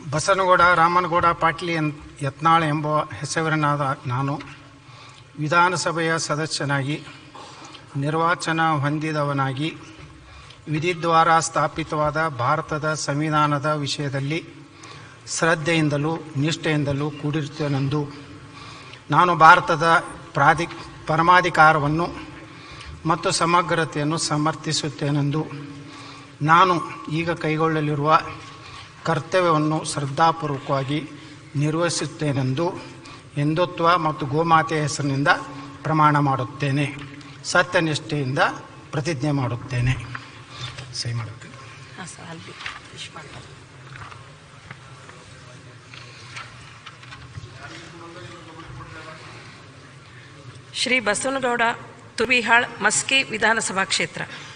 Basanagouda Ramanagouda Patil N Yatnal ಎಂಬ ಹೆಸರಿನಾದ ನಾನು ವಿಧಾನಸಭೆಯ ಸದಸ್ಯನಾಗಿ ನಿರ್ವಾಚನ ಹೊಂದಿದವನಾಗಿ ವಿಧಿದ್ವಾರ ಸ್ಥಾಪಿತವಾದ ಭಾರತದ ಸಂವಿಧಾನದ ವಿಷಯದಲ್ಲಿ ಶ್ರದ್ಧೆಯಿಂದಲೂ ನಿಷ್ಠೆಯಿಂದಲೂ ಕೂಡಿರುತ್ತೇನೆಂದು ನಾನು ಭಾರತದ ಪ್ರಾಧಿ ಪರಮಾಧಿಕಾರವನ್ನು ಮತ್ತು ಸಮಗ್ರತೆಯನ್ನು ಸಮರ್ಥಿಸುತ್ತೇನೆಂದು ನಾನು ಈಗ ಕೈಗೊಳ್ಳಲಿರುವ ಕರ್ತವ್ಯವನ್ನು ಶ್ರದ್ಧಾಪೂರ್ವಕವಾಗಿ ನಿರ್ವಹಿಸುತ್ತೇನೆಂದು ಹಿಂದುತ್ವ ಮತ್ತು ಗೋಮಾತೆಯ ಹೆಸರಿನಿಂದ ಪ್ರಮಾಣ ಮಾಡುತ್ತೇನೆ ಸತ್ಯನಿಷ್ಠೆಯಿಂದ ಪ್ರತಿಜ್ಞೆ ಮಾಡುತ್ತೇನೆ ಸಹಿ ಮಾಡುತ್ತೇನೆ ಹಾಂ ಸರ್ ಅಲ್ಲಿ ಫಿಶ್ ಮಾಡ್ತಾರೆ ಶ್ರೀ ಬಸವನಗೌಡ ತುಬಿಹಾಳ್ ಮಸ್ಕಿ ವಿಧಾನಸಭಾ ಕ್ಷೇತ್ರ